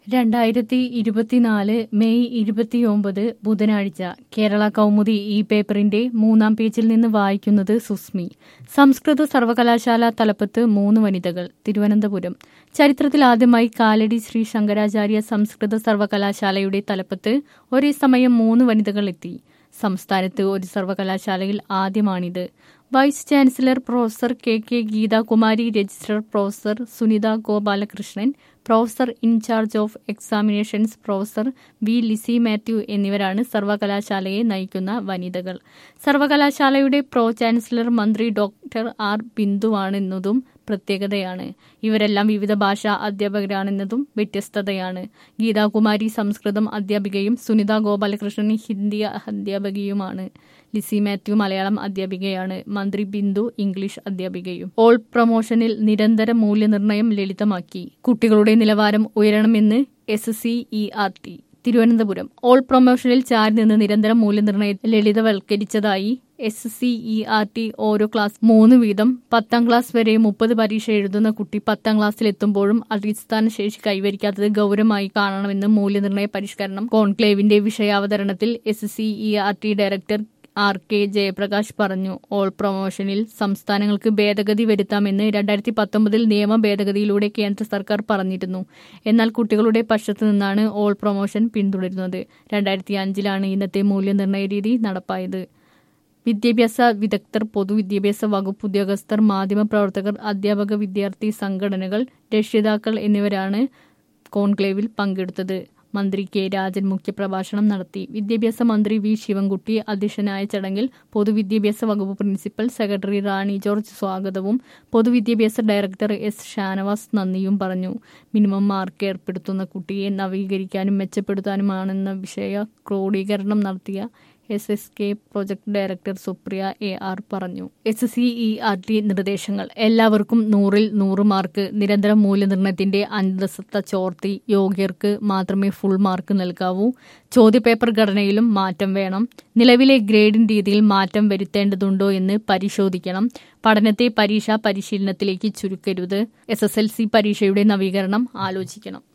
രണ്ടായിരത്തി ഇരുപത്തിനാല് മെയ് ഇരുപത്തിയൊമ്പത് ബുധനാഴ്ച കേരള കൗമുദി ഈ പേപ്പറിന്റെ മൂന്നാം പേജിൽ നിന്ന് വായിക്കുന്നത് സുസ്മി സംസ്കൃത സർവകലാശാല തലപ്പത്ത് മൂന്ന് വനിതകൾ തിരുവനന്തപുരം ചരിത്രത്തിൽ ആദ്യമായി കാലടി ശ്രീ ശങ്കരാചാര്യ സംസ്കൃത സർവകലാശാലയുടെ തലപ്പത്ത് ഒരേ സമയം മൂന്ന് വനിതകൾ എത്തി സംസ്ഥാനത്ത് ഒരു സർവകലാശാലയിൽ ആദ്യമാണിത് vice chancellor professor K K Geethakumari registrar professor Sunitha Gopalakrishnan professor in charge of examinations professor V Lissy Mathew എന്നിവരാണ് സർവകലാശാലയെ നയിക്കുന്ന വനിതകൾ സർവകലാശാലയുടെ പ്രോ ചാൻസലർ മന്ത്രി ഡോക്ടർ ആർ ബിന്ദുവാണെന്നതും പ്രത്യേകതയാണ് ഇവരെല്ലാം വിവിധ ഭാഷാ അധ്യാപകരാണെന്നതും വ്യത്യസ്തതയാണ് ഗീതാകുമാരി സംസ്കൃതം അധ്യാപികയും സുനിത ഗോപാലകൃഷ്ണൻ ഹിന്ദി അധ്യാപികയുമാണ് ലിസി മാത്യു മലയാളം അധ്യാപികയാണ് മന്ത്രി ബിന്ദു ഇംഗ്ലീഷ് അധ്യാപികയും ഓൾ പ്രൊമോഷനിൽ നിരന്തര മൂല്യനിർണ്ണയം ലളിതമാക്കി കുട്ടികളുടെ നിലവാരം ഉയരണമെന്ന് S C E R T Thiruvananthapuram all പ്രൊമോഷനിൽ ചാരി നിന്ന് നിരന്തരം മൂല്യനിർണ്ണയം ലളിതവൽക്കരിച്ചതായി S C E R T ഓരോ ക്ലാസ് മൂന്ന് വീതം പത്താം ക്ലാസ് വരെ മുപ്പത് പരീക്ഷ എഴുതുന്ന കുട്ടി പത്താം ക്ലാസ്സിൽ എത്തുമ്പോഴും അടിസ്ഥാന ശേഷി കൈവരിക്കാത്തത് ഗൗരവമായി കാണണമെന്ന് മൂല്യനിർണ്ണയ പരിഷ്കരണം കോൺക്ലേവിന്റെ വിഷയാവതരണത്തിൽ S C E R T director R K Jayaprakash പറഞ്ഞു ഓൾ പ്രൊമോഷനിൽ സംസ്ഥാനങ്ങൾക്ക് ഭേദഗതി വരുത്താമെന്ന് രണ്ടായിരത്തി പത്തൊമ്പതിൽ നിയമ ഭേദഗതിയിലൂടെ കേന്ദ്ര സർക്കാർ പറഞ്ഞിരുന്നു എന്നാൽ കുട്ടികളുടെ പക്ഷത്തു നിന്നാണ് ഓൾ പ്രൊമോഷൻ പിന്തുടരുന്നത് രണ്ടായിരത്തി അഞ്ചിലാണ് ഇന്നത്തെ മൂല്യനിർണ്ണയ രീതി നടപ്പായത് വിദ്യാഭ്യാസ വിദഗ്ധർ പൊതുവിദ്യാഭ്യാസ വകുപ്പ് ഉദ്യോഗസ്ഥർ മാധ്യമപ്രവർത്തകർ അധ്യാപക വിദ്യാർത്ഥി സംഘടനകൾ രക്ഷിതാക്കൾ എന്നിവരാണ് കോൺക്ലേവിൽ പങ്കെടുത്തത് മന്ത്രി കെ രാജൻ മുഖ്യപ്രഭാഷണം നടത്തി വിദ്യാഭ്യാസ മന്ത്രി വി ശിവൻകുട്ടി അധ്യക്ഷനായ ചടങ്ങിൽ പൊതുവിദ്യാഭ്യാസ വകുപ്പ് പ്രിൻസിപ്പൽ സെക്രട്ടറി റാണി ജോർജ് സ്വാഗതവും പൊതുവിദ്യാഭ്യാസ ഡയറക്ടർ എസ് ഷാനവാസ് നന്ദിയും പറഞ്ഞു മിനിമം മാർക്ക് ഏർപ്പെടുത്തുന്ന കുട്ടിയെ നവീകരിക്കാനും മെച്ചപ്പെടുത്താനുമാണെന്ന വിഷയ ക്രോഡീകരണം നടത്തിയ S S K project director Supriya A R പറഞ്ഞു S C E R T നിർദ്ദേശങ്ങൾ എല്ലാവർക്കും നൂറിൽ നൂറ് മാർക്ക് നിരന്തര മൂല്യനിർണ്ണയത്തിന്റെ അന്തസത്ത ചോർത്തി യോഗ്യർക്ക് മാത്രമേ ഫുൾ മാർക്ക് നൽകാവൂ ചോദ്യപേപ്പർ ഘടനയിലും മാറ്റം വേണം നിലവിലെ ഗ്രേഡിംഗ് രീതിയിൽ മാറ്റം വരുത്തേണ്ടതുണ്ടോ എന്ന് പരിശോധിക്കണം പഠനത്തെ പരീക്ഷാ പരിശീലനത്തിലേക്ക് ചുരുക്കരുത് എസ് എസ് എൽ സി പരീക്ഷയുടെ നവീകരണം ആലോചിക്കണം